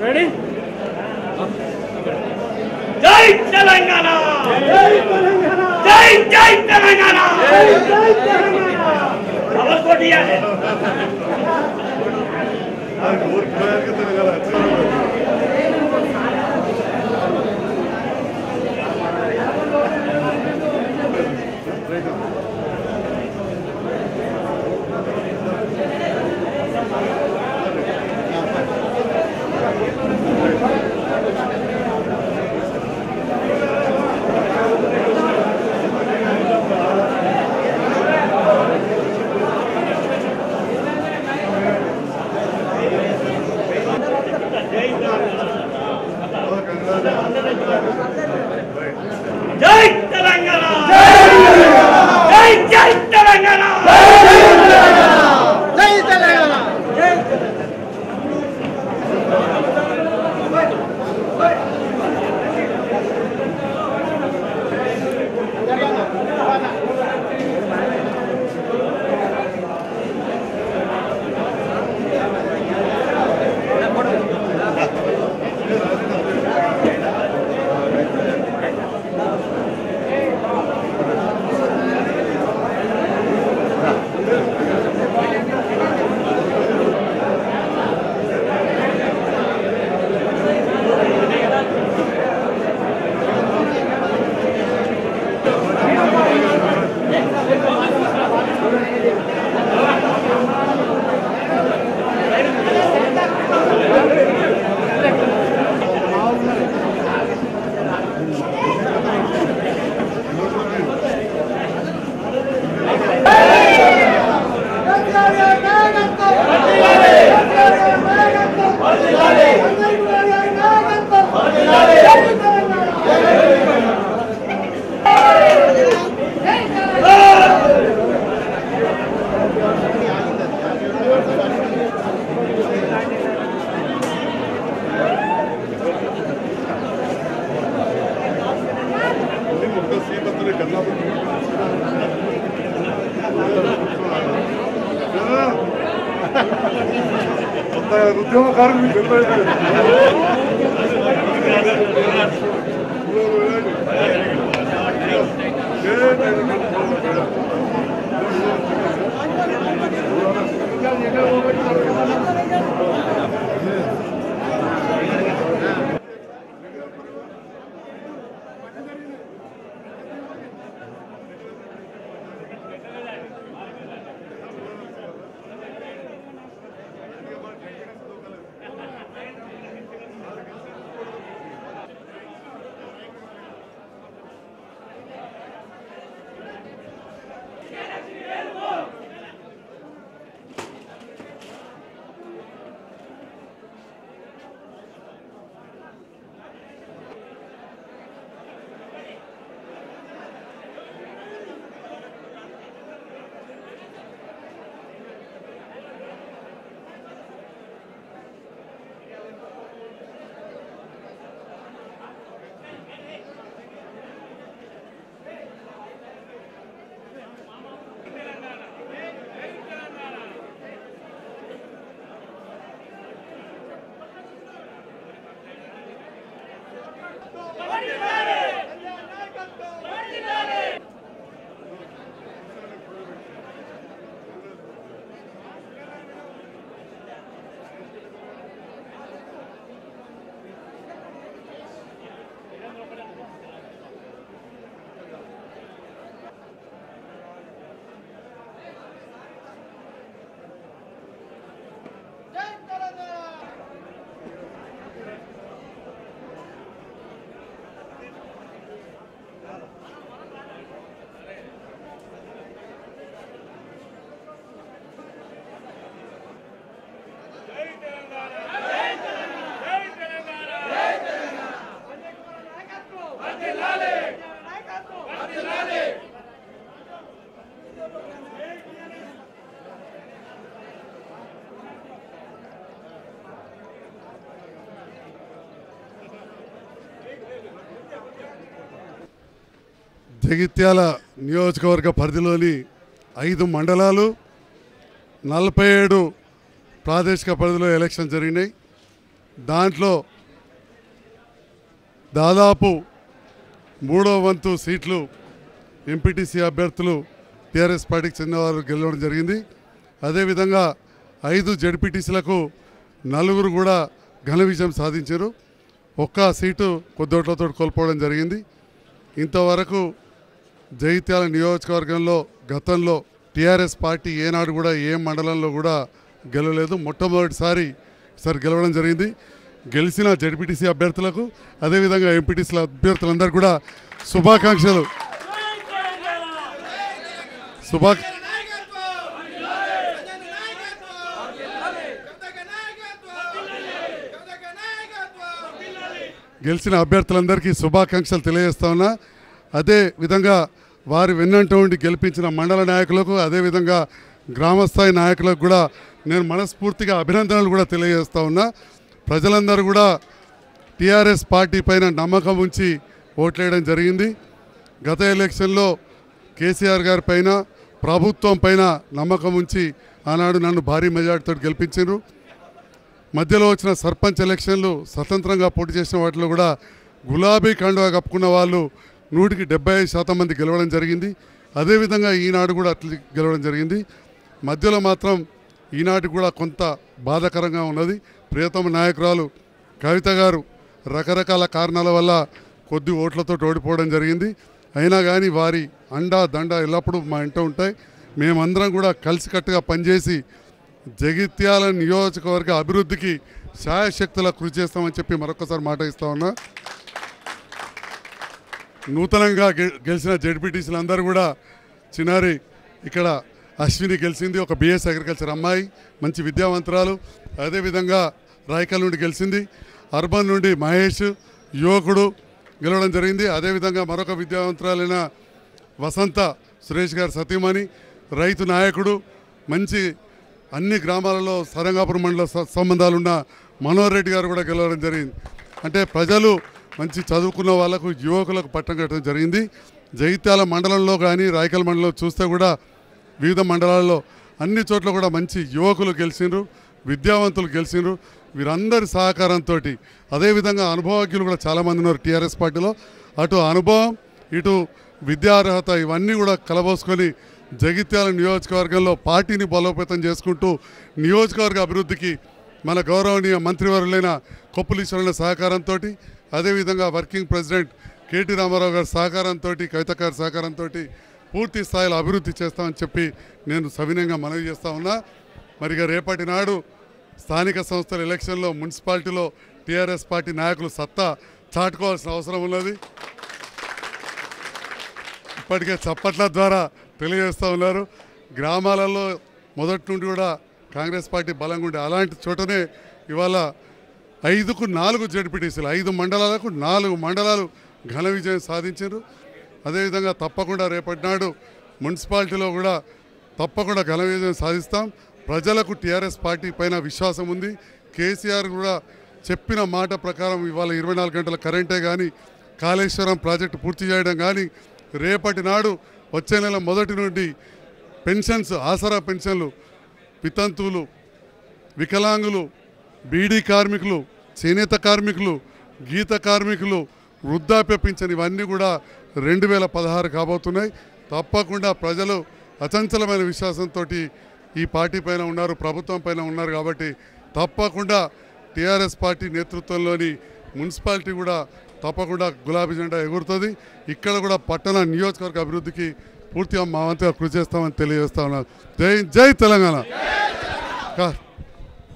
ready జై తెలంగాణ జై జై తెలంగాణ ఎవరు కొట్టియాలి జై తెలంగాణ జై జై తెలంగాణ ఉద్యమ కార్మికులు జగిత్యాల నియోజకవర్గ పరిధిలోని ఐదు మండలాలు నలభై ఏడు ప్రాదేశిక పరిధిలో ఎలక్షన్ జరిగినాయి దాంట్లో దాదాపు మూడో వంతు సీట్లు ఎంపీటీసీ అభ్యర్థులు టీఆర్ఎస్ పార్టీకి చెందినవారు గెలవడం జరిగింది అదేవిధంగా ఐదు జడ్పీటీసీలకు నలుగురు కూడా ఘన విజయం సాధించారు ఒక్క సీటు కొద్దోట్లతో కోల్పోవడం జరిగింది ఇంతవరకు జైత్యాల నియోజకవర్గంలో గతంలో టీఆర్ఎస్ పార్టీ ఏనాడు కూడా ఏ మండలంలో కూడా గెలవలేదు మొట్టమొదటిసారి సార్ గెలవడం జరిగింది గెలిచిన జడ్పీటీసీ అభ్యర్థులకు అదేవిధంగా ఎంపీటీసీల అభ్యర్థులందరూ కూడా శుభాకాంక్షలు శుభా గెలిచిన అభ్యర్థులందరికీ శుభాకాంక్షలు తెలియజేస్తా ఉన్నా అదే విధంగా వారి వెన్నంట ఉండి గెలిపించిన మండల నాయకులకు అదేవిధంగా గ్రామస్థాయి నాయకులకు కూడా నేను మనస్ఫూర్తిగా అభినందనలు కూడా తెలియజేస్తా ఉన్నా ప్రజలందరూ కూడా టీఆర్ఎస్ పార్టీ పైన నమ్మకం ఉంచి ఓట్లేయడం జరిగింది గత ఎలక్షన్లో కేసీఆర్ గారి పైన ప్రభుత్వం పైన నమ్మకం ఉంచి ఆనాడు నన్ను భారీ మెజార్టీతో గెలిపించారు మధ్యలో వచ్చిన సర్పంచ్ ఎలక్షన్లు స్వతంత్రంగా పోటీ చేసిన వాటిలో కూడా గులాబీ కండువా కప్పుకున్న వాళ్ళు నూటికి డెబ్బై ఐదు శాతం మంది గెలవడం జరిగింది అదేవిధంగా ఈనాడు కూడా అట్లా గెలవడం జరిగింది మధ్యలో మాత్రం ఈనాటి కూడా కొంత బాధాకరంగా ఉన్నది ప్రియతమ నాయకురాలు కవిత గారు రకరకాల కారణాల వల్ల కొద్ది ఓట్లతో ఓడిపోవడం జరిగింది అయినా కానీ వారి అండా దండ ఎల్లప్పుడూ మా ఇంట ఉంటాయి మేమందరం కూడా కలిసికట్టుగా పనిచేసి జగిత్యాల నియోజకవర్గ అభివృద్ధికి శాయశక్తుల కృషి చేస్తామని చెప్పి మరొకసారి మాట ఇస్తా ఉన్నా నూతనంగా గె- గెలిచిన జడ్పీటీసీలు అందరూ కూడా చిన్నారి ఇక్కడ అశ్విని గెలిచింది ఒక బిఎస్ అగ్రికల్చర్ అమ్మాయి మంచి విద్యావంతురాలు అదేవిధంగా రాయకల్ నుండి గెలిచింది అర్బన్ నుండి మహేష్ యువకుడు గెలవడం జరిగింది అదేవిధంగా మరొక విద్యావంతురాలైన వసంత సురేష్ గారి సతీమణి రైతు నాయకుడు మంచి అన్ని గ్రామాలలో సరంగాపురం మండల స- సంబంధాలున్న మనోహర్ రెడ్డి గారు కూడా గెలవడం జరిగింది అంటే ప్రజలు మంచి చదువుకున్న వాళ్ళకు యువకులకు పట్టం కట్టడం జరిగింది జగిత్యాల మండలంలో కానీ రాయకల్ మండలంలో చూస్తే కూడా వివిధ మండలాల్లో అన్ని చోట్ల కూడా మంచి యువకులు గెలిచిండ్రు విద్యావంతులు గెలిచిండ్రు వీరందరి సహకారంతో అదేవిధంగా అనుభవజ్ఞులు కూడా చాలామంది ఉన్నారు టీఆర్ఎస్ పార్టీలో అటు అనుభవం ఇటు విద్యార్హత ఇవన్నీ కూడా కలబోసుకొని జగిత్యాల నియోజకవర్గంలో పార్టీని బలోపేతం చేసుకుంటూ నియోజకవర్గ అభివృద్ధికి మన గౌరవనీయ మంత్రివర్యులైన కొప్పులీశ్వరుల సహకారంతో అదేవిధంగా వర్కింగ్ ప్రెసిడెంట్ కేటీ రామారావు గారి సహకారంతో కవిత గారి సహకారంతో పూర్తి స్థాయిలో అభివృద్ధి చేస్తామని చెప్పి నేను సవినయంగా మనవి చేస్తా ఉన్నా మరి ఇక రేపటి నాడు స్థానిక సంస్థల ఎలక్షన్లో మున్సిపాలిటీలో టీఆర్ఎస్ పార్టీ నాయకులు సత్తా చాటుకోవాల్సిన అవసరం ఉన్నది ఇప్పటికే చప్పట్ల ద్వారా తెలియజేస్తూ ఉన్నారు గ్రామాలలో మొదటి నుండి కూడా కాంగ్రెస్ పార్టీ బలంగా ఉండే అలాంటి చోటనే ఇవాళ ఐదుకు నాలుగు జడ్పీటీసీలు ఐదు మండలాలకు నాలుగు మండలాలు ఘన విజయం సాధించారు అదేవిధంగా తప్పకుండా రేపటి నాడు మున్సిపాలిటీలో కూడా తప్పకుండా ఘన విజయం సాధిస్తాం ప్రజలకు టీఆర్ఎస్ పార్టీ పైన విశ్వాసం ఉంది కేసీఆర్ కూడా చెప్పిన మాట ప్రకారం ఇవాళ ఇరవై నాలుగు గంటల కరెంటే కానీ కాళేశ్వరం ప్రాజెక్టు పూర్తి చేయడం కానీ రేపటి నాడు వచ్చే నెల మొదటి నుండి పెన్షన్స్ ఆసరా పెన్షన్లు వితంతువులు వికలాంగులు బీడీ కార్మికులు చేనేత కార్మికులు గీత కార్మికులు వృద్ధాప్య పింఛన్ ఇవన్నీ కూడా రెండు వేల పదహారు కాబోతున్నాయి తప్పకుండా ప్రజలు అచంచలమైన విశ్వాసంతో ఈ పార్టీ పైన ఉన్నారు ప్రభుత్వం పైన ఉన్నారు కాబట్టి తప్పకుండా టీఆర్ఎస్ పార్టీ నేతృత్వంలోని మున్సిపాలిటీ కూడా తప్పకుండా గులాబీ జెండా ఎగురుతుంది ఇక్కడ కూడా పట్టణ నియోజకవర్గ అభివృద్ధికి పూర్తిగా మా వంతుగా కృషి చేస్తామని తెలియజేస్తా ఉన్నాను జై జై తెలంగాణ కా-